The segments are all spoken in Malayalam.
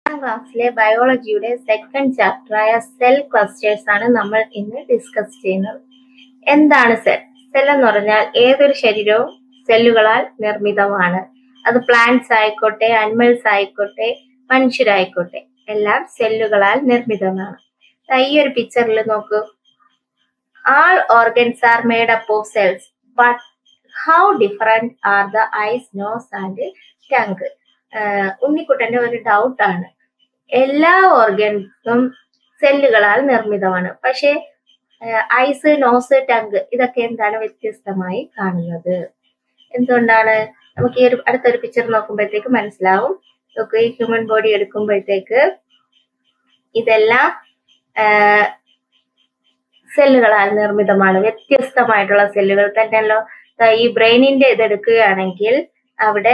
പത്താം ക്ലാസ്സിലെ ബയോളജിയുടെ സെക്കൻഡ് ചാപ്റ്ററായ സെൽ ക്ലസ്റ്റേഴ്സ് ആണ് നമ്മൾ ഇന്ന് ഡിസ്കസ് ചെയ്യുന്നത് എന്താണ് സെൽ സെൽ എന്ന് പറഞ്ഞാൽ ഏതൊരു ശരീരവും സെല്ലുകളാൽ നിർമ്മിതമാണ് അത് പ്ലാന്റ്സ് ആയിക്കോട്ടെ അനിമൽസ് ആയിക്കോട്ടെ മനുഷ്യരായിക്കോട്ടെ എല്ലാം സെല്ലുകളാൽ നിർമ്മിതമാണ് ദാ ഈ ഒരു പിക്ചറിൽ നോക്കൂ all organs are made up of cells but how different are the eyes nose and tongue ഉണ്ണിക്കുട്ടന്റെ ഒരു ഡൗട്ട് ആണ് എല്ലാ ഓർഗൻസും സെല്ലുകളാൽ നിർമ്മിതമാണ് പക്ഷേ ഐസ് നോസ് ടങ്ക് ഇതൊക്കെ എന്താണ് വ്യത്യസ്തമായി കാണുന്നത് എന്തുകൊണ്ടാണ് നമുക്ക് ഈ ഒരു അടുത്തൊരു പിക്ചർ നോക്കുമ്പോഴത്തേക്ക് മനസ്സിലാവും നമുക്ക് ഈ ഹ്യൂമൻ ബോഡി എടുക്കുമ്പോഴത്തേക്ക് ഇതെല്ലാം സെല്ലുകളാൽ നിർമ്മിതമാണ് വ്യത്യസ്തമായിട്ടുള്ള സെല്ലുകൾ തന്നെയല്ലോ ഈ ബ്രെയിനിന്റെ ഇത് എടുക്കുകയാണെങ്കിൽ അവിടെ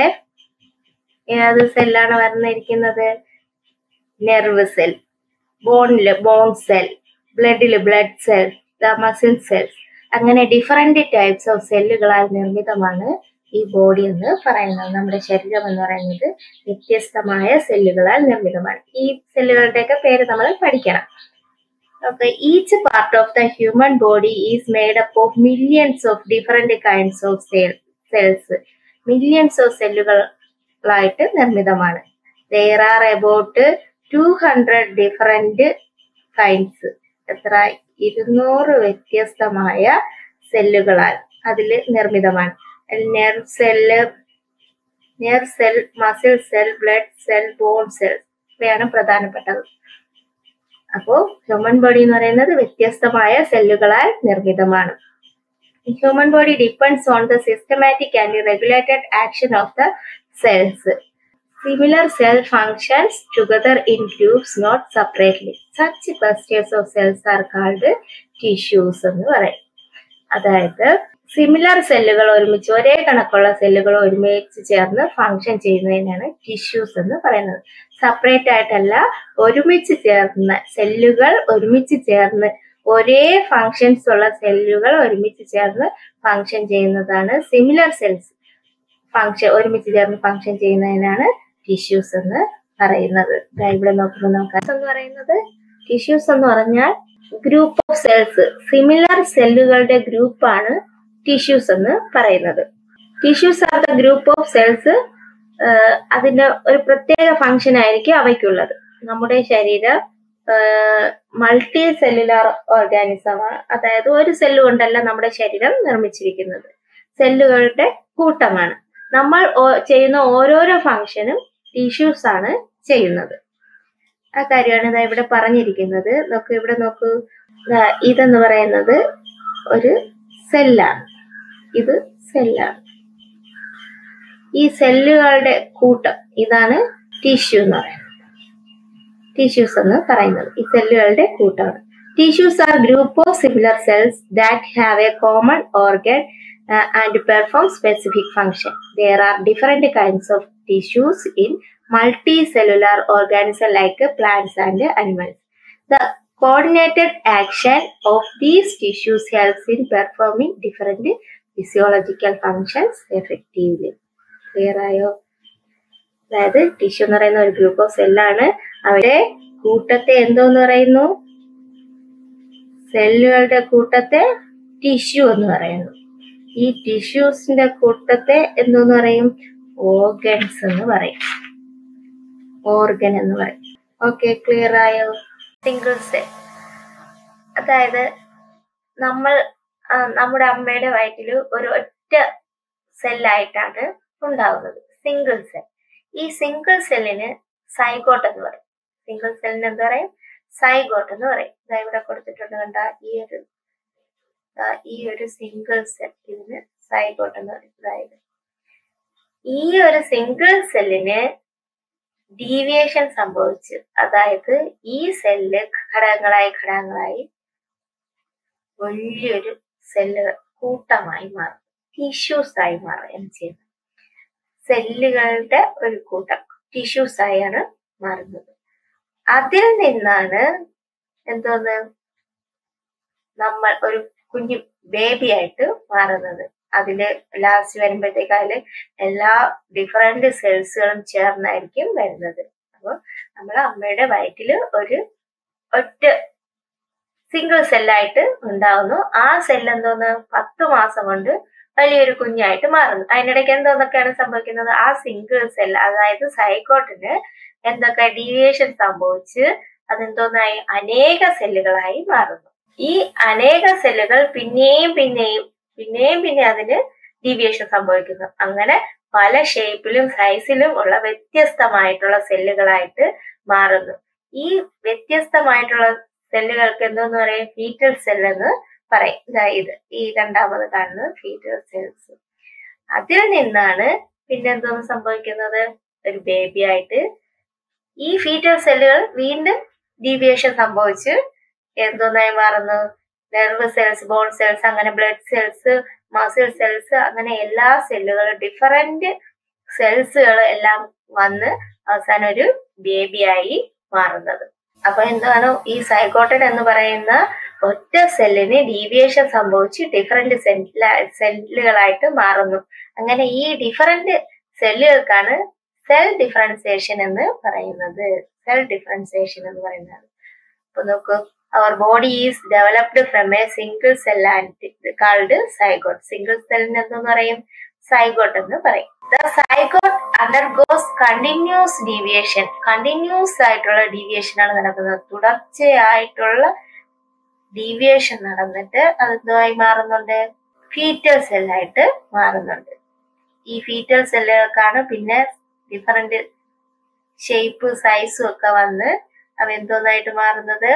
ഏത് സെല്ലാണ് വന്നിരിക്കുന്നത് നെർവ് സെൽ ബോണില് ബോൺ സെൽ ബ്ലഡില് ബ്ലഡ് സെൽ മസിൽ സെൽസ് അങ്ങനെ ഡിഫറെന്റ് ടൈപ്സ് ഓഫ് സെല്ലുകളാൽ നിർമ്മിതമാണ് ഈ ബോഡി എന്ന് പറയുന്നത് നമ്മുടെ ശരീരം എന്ന് പറയുന്നത് വ്യത്യസ്തമായ സെല്ലുകളാൽ നിർമ്മിതമാണ് ഈ സെല്ലുകളുടെയൊക്കെ പേര് നമ്മൾ പഠിക്കണം okay each part of the human body is made up of millions of different kinds of cell cells millions of സെല്ലുകളായിട്ട് നിർമ്മിതമാണ് there are about two hundred different kinds എത്ര ഇരുന്നൂറ് വ്യത്യസ്തമായ സെല്ലുകളാൽ അതിൽ നിർമ്മിതമാണ് nerve cell nerve cell muscle cell blood cell bone cell ഇവയാണ് പ്രധാനപ്പെട്ടത് അപ്പോ ഹ്യൂമൻ ബോഡി എന്ന് പറയുന്നത് വ്യത്യസ്തമായ സെല്ലുകളാൽ നിർമ്മിതമാണ് human body depends on the systematic and regulated action of the cells similar cell functions together in groups not separately such clusters of cells are called tissues എന്ന് പറയും അതായത് സിമിലർ സെല്ലുകൾ ഒരുമിച്ച് ഒരേ കണക്കുള്ള സെല്ലുകൾ ഒരുമിച്ച് ചേർന്ന് ഫങ്ഷൻ ചെയ്യുന്നതിനാണ് ടിഷ്യൂസ് എന്ന് പറയുന്നത് സെപ്പറേറ്റ് ആയിട്ടല്ല ഒരുമിച്ച് ചേർന്ന് സെല്ലുകൾ ഒരുമിച്ച് ചേർന്ന് ഒരേ ഫങ്ഷൻസ് ഉള്ള സെല്ലുകൾ ഒരുമിച്ച് ചേർന്ന് ഫങ്ഷൻ ചെയ്യുന്നതാണ് സിമിലർ സെൽസ് ഫങ്ഷൻ ഒരുമിച്ച് ചേർന്ന് ഫങ്ഷൻ ചെയ്യുന്നതിനാണ് ടിഷ്യൂസ് എന്ന് പറയുന്നത് ഇവിടെ നോക്കുമ്പോൾ നമുക്ക് എന്ന് പറയുന്നത് ടിഷ്യൂസ് എന്ന് പറഞ്ഞാൽ ഗ്രൂപ്പ് ഓഫ് സെൽസ് സിമിലർ സെല്ലുകളുടെ ഗ്രൂപ്പാണ് ടിഷ്യൂസ് എന്ന് പറയുന്നത് tissues are the group of cells അതിന്റെ ഒരു പ്രത്യേക ഫങ്ഷൻ ആയിരിക്കും അവയ്ക്കുള്ളത് നമ്മുടെ ശരീരം മൾട്ടി സെല്ലുലാർ ഓർഗാനിസമാണ് അതായത് ഒരു സെല്ല് കൊണ്ടല്ല നമ്മുടെ ശരീരം നിർമ്മിച്ചിരിക്കുന്നത് സെല്ലുകളുടെ കൂട്ടമാണ് നമ്മൾ ചെയ്യുന്ന ഓരോരോ ഫങ്ഷനും ടിഷ്യൂസ് ആണ് ചെയ്യുന്നത് ആ കാര്യമാണ് ഇതാ ഇവിടെ പറഞ്ഞിരിക്കുന്നത് നോക്കൂ ഇവിടെ നോക്കൂ ഇതെന്ന് പറയുന്നത് ഒരു സെല്ലാണ് ഇത് സെല്ലാണ് ഈ സെല്ലുകളുടെ കൂട്ടം ഇതാണ് ടിഷ്യൂ എന്ന് പറയുന്നത് ടിഷ്യൂസ് എന്ന് പറയുന്നത് ഈ സെല്ലുകളുടെ കൂട്ടമാണ് tissues are group of similar cells that have a common organ and perform specific function there are different kinds of tissues in multi cellular organism like plants and animals the coordinated action of these tissues helps in performing different physiological functions effectively. Clear ആയോ അതായത് ടിഷ്യൂ എന്ന് പറയുന്ന ഒരു ഗ്രൂപ്പ് ഓഫ് സെല്ലാണ് അവരെ കൂട്ടത്തെ എന്തോന്ന് പറയുന്നു സെല്ലുകളുടെ കൂട്ടത്തെ ടിഷ്യൂ എന്ന് പറയുന്നു ഈ ടിഷ്യൂസിന്റെ കൂട്ടത്തെ എന്തോന്ന് പറയും ഓർഗൻസ് എന്ന് പറയും ഓർഗൻ എന്ന് പറയും ഓക്കെ ക്ലിയർ ആയോ സിംഗിൾ സെൽ അതായത് നമ്മൾ നമ്മുടെ അമ്മയുടെ വയറ്റിൽ ഒരു ഒറ്റ സെല്ലായിട്ടാണ് ഉണ്ടാവുന്നത് സിംഗിൾ സെൽ ഈ സിംഗിൾ സെല്ലിന് സൈഗോട്ട് എന്ന് പറയും സിംഗിൾ സെല്ലിന് എന്താ പറയും സൈഗോട്ട് എന്ന് പറയും ഇതാ ഇവിടെ കൊടുത്തിട്ടുണ്ട് കണ്ട ഈ ഒരു ഈ ഒരു സിംഗിൾ സെൽ ഇതിന് സൈഗോട്ട് എന്ന് പറയും അതായത് ഈ ഒരു സിംഗിൾ സെല്ലിന് ഡീവിയേഷൻ സംഭവിച്ചു അതായത് ഈ സെല്ല് ഘടകങ്ങളായി ഘടകങ്ങളായി വലിയൊരു സെല്ലുകൾ കൂട്ടമായി മാറും ടിഷ്യൂസ് ആയി മാറുകയാണ് ചെയ്യുന്നത് സെല്ലുകളുടെ ഒരു കൂട്ടം ടിഷ്യൂസ് ആയാണ് മാറുന്നത് അതിൽ നിന്നാണ് എന്തോന്ന് നമ്മൾ ഒരു കുഞ്ഞു ബേബി ആയിട്ട് മാറുന്നത് അതില് ലാസ്റ്റ് വരുമ്പോഴത്തേക്ക് അതില് എല്ലാ ഡിഫറെന്റ് സെൽസുകളും ചേർന്നായിരിക്കും വരുന്നത് അപ്പോൾ നമ്മളെ അമ്മയുടെ വയറ്റിൽ ഒരു ഒറ്റ സിംഗിൾ സെല്ലായിട്ട് ഉണ്ടാവുന്നു ആ സെൽ എന്തോന്ന് പത്ത് മാസം കൊണ്ട് വലിയൊരു കുഞ്ഞായിട്ട് മാറുന്നു അതിനിടയ്ക്ക് എന്തോന്നൊക്കെയാണ് സംഭവിക്കുന്നത് ആ സിംഗിൾ സെൽ അതായത് സൈക്കോട്ടിന് എന്തൊക്കെ ഡീവിയേഷൻ സംഭവിച്ച് അതെന്തോന്നായി അനേക സെല്ലുകളായി മാറുന്നു ഈ അനേക സെല്ലുകൾ പിന്നെയും പിന്നെയും പിന്നെയും പിന്നെ അതിന് ഡീവിയേഷൻ സംഭവിക്കുന്നു അങ്ങനെ പല ഷേപ്പിലും സൈസിലും ഉള്ള വ്യത്യസ്തമായിട്ടുള്ള സെല്ലുകളായിട്ട് മാറുന്നു ഈ വ്യത്യസ്തമായിട്ടുള്ള സെല്ലുകൾക്ക് എന്തോന്ന് പറയും ഫീറ്റൽ സെൽ എന്ന് പറയും ഇതാ ഇത് ഈ രണ്ടാമത് കാണുന്നത് ഫീറ്റൽ സെൽസ് അതിൽ നിന്നാണ് പിന്നെ എന്തോന്ന് സംഭവിക്കുന്നത് ഒരു ബേബി ആയിട്ട് ഈ ഫീറ്റൽ സെല്ലുകൾ വീണ്ടും ഡീവിയേഷൻ സംഭവിച്ച് എന്തോന്നായി മാറുന്നു നെർവ് സെൽസ് ബോൺ സെൽസ് അങ്ങനെ ബ്ലഡ് സെൽസ് മസിൽ സെൽസ് അങ്ങനെ എല്ലാ സെല്ലുകളും ഡിഫറെന്റ് സെൽസുകൾ എല്ലാം വന്ന് അവസാനം ഒരു ബേബിയായി മാറുന്നത് അപ്പൊ എന്താണ് ഈ സൈക്കോട്ടൻ എന്ന് പറയുന്ന ഒറ്റ സെല്ലിന് ഡീവിയേഷൻ സംഭവിച്ച് ഡിഫറെന്റ് സെല്ലുകളായിട്ട് മാറുന്നു അങ്ങനെ ഈ ഡിഫറെന്റ് സെല്ലുകൾക്കാണ് സെൽ ഡിഫറൻസിയേഷൻ എന്ന് പറയുന്നത് സെൽ ഡിഫറൻസിയേഷൻ എന്ന് പറയുന്നത് അപ്പൊ നോക്കൂ our body is developed from a single cell and called zygote single സെല്ലിന് എന്തെന്ന് പറയും സൈഗോട്ട് എന്ന് പറയും the zygote undergoes continuous deviation continuous ആയിട്ടുള്ള ഡീവിയേഷൻ ആണ് നടക്കുന്നത് തുടർച്ചയായിട്ടുള്ള ഡീവിയേഷൻ നടന്നിട്ട് അത് എന്തായി മാറുന്നുണ്ട് ഫീറ്റൽ സെല്ലായിട്ട് മാറുന്നുണ്ട് ഈ ഫീറ്റൽ സെല്ലുകൾക്കാണ് പിന്നെ ഡിഫറെന്റ് ഷേപ്പ് സൈസും ഒക്കെ വന്ന് അവ എന്തോന്നായിട്ട് മാറുന്നത്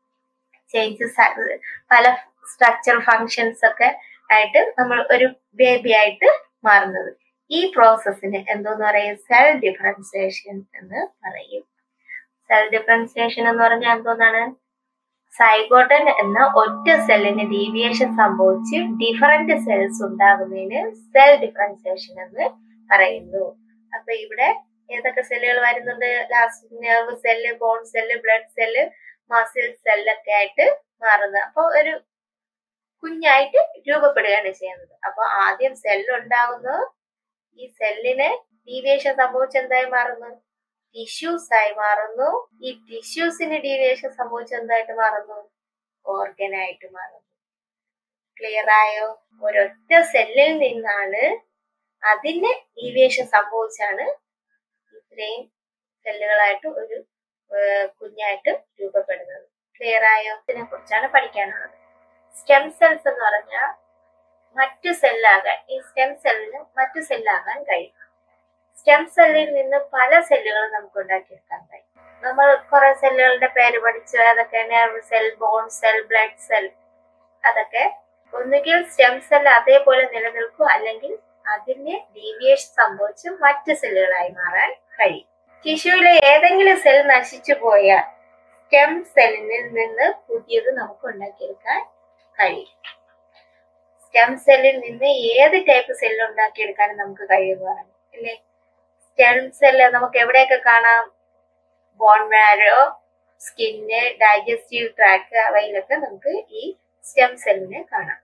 ചേഞ്ചസ് പല സ്ട്രക്ചർ ഫങ്ഷൻസ് ഒക്കെ ആയിട്ട് നമ്മൾ ഒരു ബേബി ആയിട്ട് മാറുന്നത് ഈ പ്രോസസ്സിന് എന്തോന്ന് പറയും സെൽ ഡിഫറൻസിയേഷൻ എന്ന് പറയും സെൽ ഡിഫറൻസിയേഷൻ എന്ന് പറഞ്ഞാൽ എന്തോന്നാണ് സൈഗോട്ടൻ എന്ന ഒറ്റ സെല്ലിന് ഡീവിയേഷൻ സംഭവിച്ച് ഡിഫറെന്റ് സെൽസ് ഉണ്ടാകുന്നതിന് സെൽ ഡിഫറൻസിയേഷൻ എന്ന് പറയുന്നു അപ്പൊ ഇവിടെ ഏതൊക്കെ സെല്ലുകൾ വരുന്നുണ്ട് last nerve cell bone cell blood cell muscle സെല്ലൊക്കെ ആയിട്ട് മാറുന്നത് അപ്പൊ ഒരു കുഞ്ഞായിട്ട് രൂപപ്പെടുകയാണ് ചെയ്യുന്നത് അപ്പൊ ആദ്യം സെല്ല് ഉണ്ടാകുന്നു ഈ സെല്ലിന് ഡീവിയേഷൻ സംഭവിച്ച് എന്തായി മാറുന്നു ടിഷ്യൂസ് ആയി മാറുന്നു ഈ ടിഷ്യൂസിന് ഡീവിയേഷൻ സംഭവിച്ച് എന്തായിട്ട് മാറുന്നു ഓർഗൻ ആയിട്ട് മാറുന്നു ക്ലിയർ ആയോ ഒരൊറ്റ സെല്ലിൽ നിന്നാണ് അതിന് ഡീവിയേഷൻ സംഭവിച്ചാണ് ഇത്രയും സെല്ലുകളായിട്ട് ഒരു കുഞ്ഞായിട്ട് രൂപപ്പെടുന്നത് ക്ലിയർ ആയോ ഇതിനെ കുറിച്ചാണ് പഠിക്കാനുള്ളത് സ്റ്റെം സെൽസ് എന്ന് പറഞ്ഞാൽ മറ്റു സെല്ലാകാൻ ഈ സ്റ്റെം സെല്ലിന് മറ്റു സെല്ലാകാൻ കഴിയും സ്റ്റെം സെല്ലിൽ നിന്ന് പല സെല്ലുകളും നമുക്ക് ഉണ്ടാക്കിയെടുക്കാൻ കഴിയും നമ്മൾ കുറെ സെല്ലുകളുടെ പേര് പഠിച്ചു അതൊക്കെ nerve cell bone cell blood cell അതൊക്കെ ഒന്നുകിൽ സ്റ്റെം സെൽ അതേപോലെ നിലനിൽക്കും അല്ലെങ്കിൽ അതിന് ഡീവിയേഷൻ സംഭവിച്ച് മറ്റ് സെല്ലുകളായി മാറാൻ കഴിയും ടിഷ്യൂവിലെ ഏതെങ്കിലും സെൽ നശിച്ചു പോയാൽ സ്റ്റെം സെല്ലിൽ നിന്ന് പുതിയത് നമുക്ക് ഉണ്ടാക്കിയെടുക്കാൻ കഴിയും സ്റ്റെം സെല്ലിൽ നിന്ന് ഏത് ടൈപ്പ് സെല്ല് ഉണ്ടാക്കിയെടുക്കാനും നമുക്ക് കഴിയുമെന്ന് പറഞ്ഞു അല്ലേ സ്റ്റെം സെല്ല് നമുക്ക് എവിടെയൊക്കെ കാണാം bone marrow skin digestive track അവയിലൊക്കെ നമുക്ക് ഈ സ്റ്റെം സെല്ലിനെ കാണാം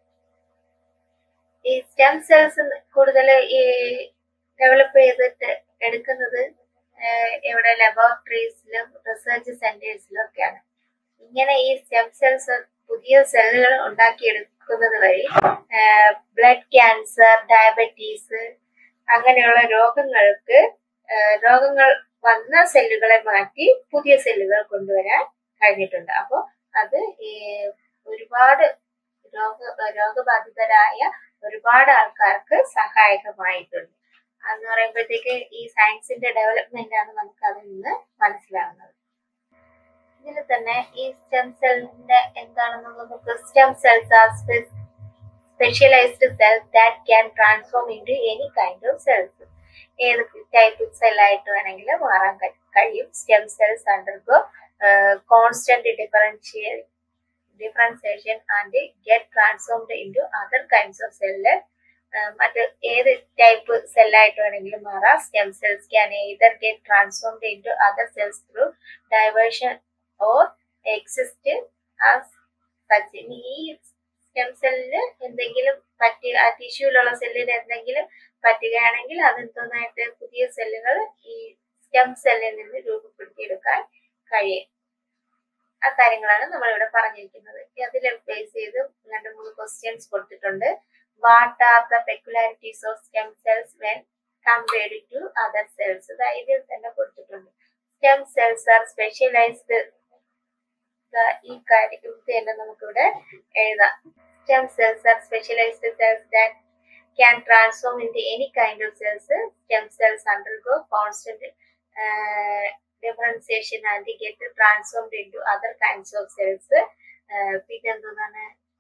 ഈ സ്റ്റെം സെൽസ് കൂടുതൽ ഈ ഡെവലപ്പ് ചെയ്തിട്ട് എടുക്കുന്നത് ഇവിടെ ലബോറട്ടറീസിലും റിസർച്ച് സെന്റേഴ്സിലും ഒക്കെയാണ് ഇങ്ങനെ ഈ സ്റ്റെം സെൽസ് പുതിയ സെല്ലുകൾ ഉണ്ടാക്കിയെടുക്കുന്നത് വഴി ബ്ലഡ് ക്യാൻസർ ഡയബറ്റീസ് അങ്ങനെയുള്ള രോഗങ്ങൾക്ക് രോഗങ്ങൾ വന്ന സെല്ലുകളെ മാറ്റി പുതിയ സെല്ലുകൾ കൊണ്ടുവരാൻ കഴിഞ്ഞിട്ടുണ്ട് അപ്പോൾ അത് ഈ ഒരുപാട് രോഗ രോഗബാധിതരായ ഒരുപാട് ആൾക്കാർക്ക് സഹായകമായിട്ടുണ്ട് എന്ന് പറയുമ്പോഴത്തേക്ക് ഈ സയൻസിന്റെ ഡെവലപ്മെന്റ് ആണ് നമുക്ക് അതിൽ നിന്ന് മനസ്സിലാവുന്നത് ഇതിൽ തന്നെ ഈ സ്റ്റെം സെല്ലിന്റെ എന്താണെന്നുള്ളത് നമുക്ക് stem cells are specialised cells that can transform into any kind of cells ഏത് ടൈപ്പ് സെല്ലായിട്ട് വേണമെങ്കിൽ മാറാൻ കഴിയും stem cells undergo constant differential differentiation and get transformed into other kinds of cell മറ്റ് ഏത് ടൈപ്പ് സെല്ലായിട്ട് വേണമെങ്കിലും മാറാം stem cells can either get transformed into other cells through diversion or exist as such ഈ സ്റ്റെം സെല്ലിന് എന്തെങ്കിലും പറ്റി ആ ടിഷ്യൂലുള്ള സെല്ലിന് എന്തെങ്കിലും പറ്റുകയാണെങ്കിൽ അതെന്തോന്നായിട്ട് പുതിയ സെല്ലുകൾ ഈ സ്റ്റെം സെല്ലിൽ നിന്ന് രൂപപ്പെടുത്തിയെടുക്കാൻ കഴിയും ആ കാര്യങ്ങളാണ് നമ്മളിവിടെ പറഞ്ഞിരിക്കുന്നത് അതിൽ ബേസ് ചെയ്ത് രണ്ട് മൂന്ന് ക്വസ്റ്റ്യൻസ് കൊടുത്തിട്ടുണ്ട് what are the peculiarities of stem cells when compared to other cells ഇതിൽ തന്നെ കൊടുത്തിട്ടുണ്ട് സ്റ്റെം സെൽസ് ആർ സ്പെഷ്യലൈസ്ഡ് ഈ കാര്യം ഇത് തന്നെ നമുക്കിവിടെ എഴുതാം stem cells are specialised cells that can transform into any kind of cells. Stem cells undergo constant uh, differentiation and get transformed into other kinds of cells. പിന്നെ എന്താണ്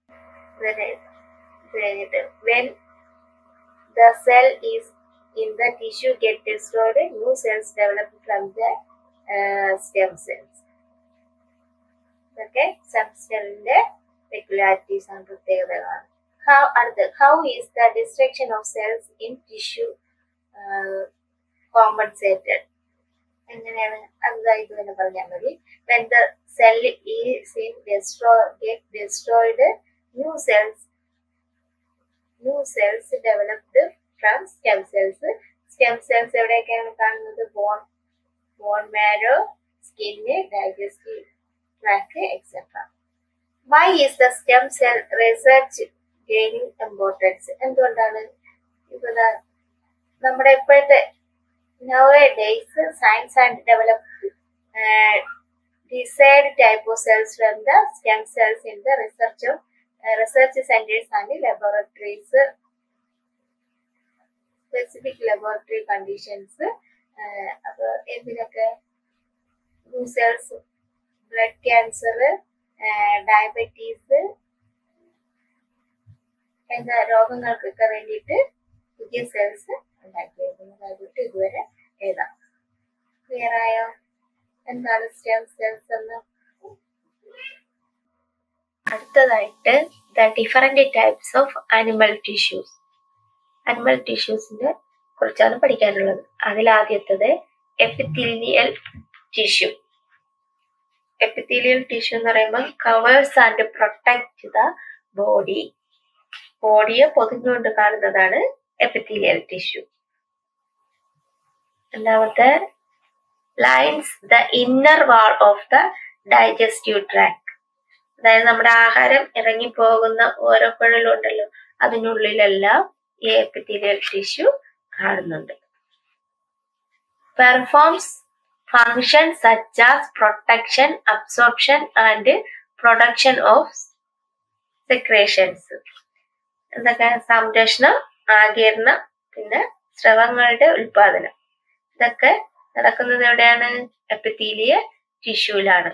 when the cell is in the tissue get destroyed, new cells develop from the uh, stem cells. ഇതൊക്കെ സ്റ്റെം സെല്ലിന്റെ പെക്കുലാരിറ്റീസ് ആണ് പ്രത്യേകതകളാണ് how are the how is the destruction of cells in tissue uh, compensated എങ്ങനെയാണ് അത് ഇത് തന്നെ പറഞ്ഞാൽ മതി when the cell is in destroy get destroyed new cells new cells developed from stem cells stem cells എവിടെയൊക്കെയാണ് കാണുന്നത് bone bone marrow skin digestive track etcetera why is the stem cell research gaining importance എന്തുകൊണ്ടാണ് ഇപ്പൊ നമ്മുടെ ഇപ്പോഴത്തെ nowadays science and develop decide type of cells from the stem cells in the research research centres and laboratories specific laboratory conditions അപ്പൊ എന്തിനൊക്കെ സെൽസ് ബ്ലഡ് ക്യാൻസർ ഡയബറ്റീസ് എന്ന രോഗങ്ങൾക്കൊക്കെ വേണ്ടിയിട്ട് പുതിയ സെൽസ് ഉണ്ടാക്കിയിരിക്കുന്നതായിട്ട് ഇതുവരെ എഴുതാം ക്ലിയർ ആയോ എന്താണ് സ്റ്റെം സെൽസ് എന്ന് അടുത്തതായിട്ട് the different types of animal tissues animal ടിഷ്യൂസിനെ കുറിച്ചാണ് പഠിക്കാനുള്ളത് അതിൽ ആദ്യത്തത് എപ്പിത്തീലിയൽ ടിഷ്യൂ എപ്പിത്തീലിയൽ ടിഷ്യൂ എന്ന് പറയുമ്പോൾ covers and protect the body body പൊതിഞ്ഞുകൊണ്ട് കാണുന്നതാണ് എപ്പിത്തീലിയൽ ടിഷ്യൂ രണ്ടാമത്തെ lines the inner wall of the digestive track അതായത് നമ്മുടെ ആഹാരം ഇറങ്ങിപ്പോകുന്ന ഓരോ കുഴലുണ്ടല്ലോ അതിനുള്ളിലെല്ലാം ഈ എപ്പിത്തീലിയൽ ടിഷ്യൂ കാണുന്നുണ്ട് performs function such as protection absorption and production of secretions എന്തൊക്കെ സംരക്ഷണം ആകീർണം പിന്നെ സ്രവങ്ങളുടെ ഉൽപാദനം ഇതൊക്കെ നടക്കുന്നത് എവിടെയാണ് എപ്പിത്തീലിയ ടിഷ്യൂലാണ്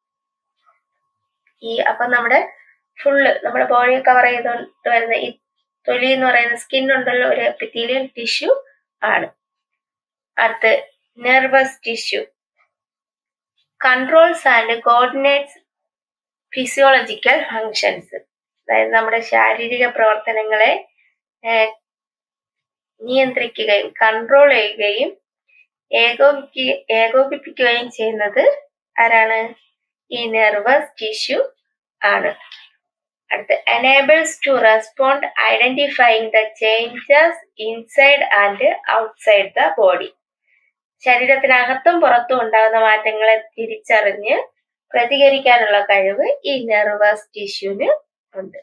ഈ അപ്പൊ നമ്മുടെ ഫുള്ള് നമ്മുടെ ബോഡി കവർ ചെയ്തുകൊണ്ട് വരുന്ന ഈ തൊലി എന്ന് പറയുന്ന സ്കിൻ ഉണ്ടല്ലോ ഒരു എപ്പിത്തീലിയൽ ടിഷ്യൂ ആണ് അടുത്ത് nervous tissue controls and coordinates physiological functions അതായത് നമ്മുടെ ശാരീരിക പ്രവർത്തനങ്ങളെ നിയന്ത്രിക്കുകയും കൺട്രോൾ ചെയ്യുകയും ഏകോപിക്ക ഏകോപിപ്പിക്കുകയും ചെയ്യുന്നത് ആരാണ് ഈ നെർവസ് ടിഷ്യൂ ആണ് അടുത്ത് enables to respond identifying the changes inside and outside the body ശരീരത്തിനകത്തും പുറത്തും ഉണ്ടാകുന്ന മാറ്റങ്ങളെ തിരിച്ചറിഞ്ഞ് പ്രതികരിക്കാനുള്ള കഴിവ് ഈ നെർവസ് ടിഷ്യൂവിന് ഉണ്ട്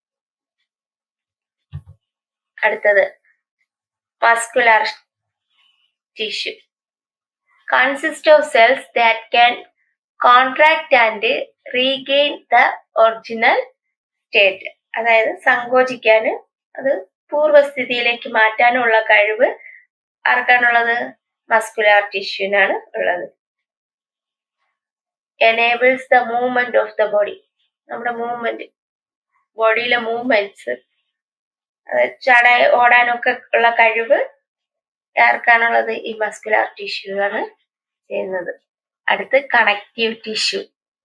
അടുത്തത് muscular tissue consist of cells that can contract and regain the original state അതായത് സങ്കോചിക്കാനും അത് പൂർവ്വസ്ഥിതിയിലേക്ക് മാറ്റാനുള്ള കഴിവ് ആർക്കാണുള്ളത് മസ്കുലാർ ടിഷ്യൂവിനാണ് ഉള്ളത് enables the movement of the body നമ്മുടെ മൂവ്മെന്റ് ബോഡിയിലെ മൂവ്മെന്റ്സ് ചട ഓടാനൊക്കെ ഉള്ള കഴിവ് ആർക്കാണുള്ളത് ഈ മസ്കുലാർ ടിഷ്യൂ ആണ് ചെയ്യുന്നത് അടുത്ത് connective tissue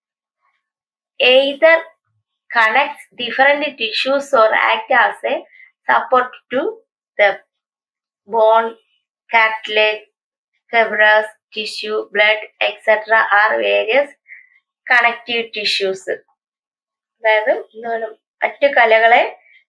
either connects different tissues or act as a support to the bone, cartilage, fibrous tissue, blood, etc. are various connective tissues. അതായത് എന്താണ് മറ്റു കലകളെ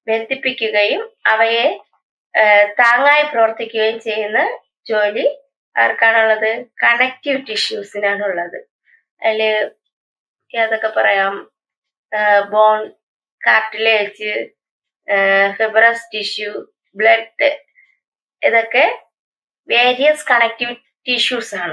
ബന്ധിപ്പിക്കുകയും അവയെ താങ്ങായി പ്രവർത്തിക്കുകയും ചെയ്യുന്ന ജോലി ആർക്കാണുള്ളത് കണക്റ്റീവ് ടിഷ്യൂസിനാണുള്ളത് അതിൽ ഏതൊക്കെ പറയാം bone cartilage fibrous tissue blood ഇതൊക്കെ വേരിയസ് കണക്റ്റീവ് ടിഷ്യൂസ് ആണ്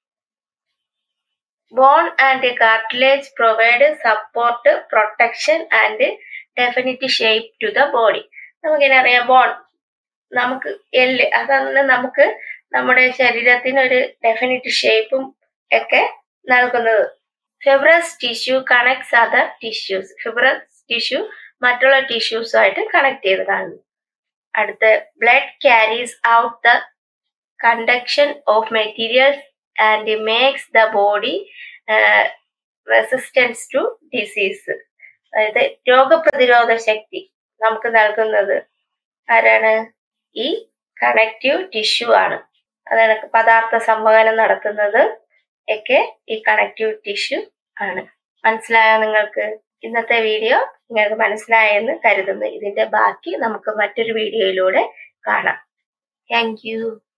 bone and cartilage provide support protection and definite shape to the body നമുക്കിനെ അറിയാം ബോൺ നമുക്ക് എല്ല് അതാണ് നമുക്ക് നമ്മുടെ ശരീരത്തിന് ഒരു ഡെഫിനിറ്റ് ഷേപ്പും ഒക്കെ നൽകുന്നത് fibrous tissue connects other tissues fibrous tissue മറ്റുള്ള ടിഷ്യൂസുമായിട്ട് കണക്ട് ചെയ്ത് കാണുന്നു അടുത്ത blood carries out the conduction of materials and makes the body resistance to disease അതായത് രോഗപ്രതിരോധ ശക്തി നമുക്ക് നൽകുന്നത് ആരാണ് ഈ കണക്റ്റീവ് ടിഷ്യൂ ആണ് അതാണ് പദാർത്ഥ സംവഹനം നടത്തുന്നത് ഒക്കെ ഈ കണക്റ്റീവ് ടിഷ്യൂ ആണ് മനസ്സിലായോ നിങ്ങൾക്ക് ഇന്നത്തെ വീഡിയോ നിങ്ങൾക്ക് മനസ്സിലായെന്ന് കരുതുന്നു ഇതിന്റെ ബാക്കി നമുക്ക് മറ്റൊരു വീഡിയോയിലൂടെ കാണാം താങ്ക്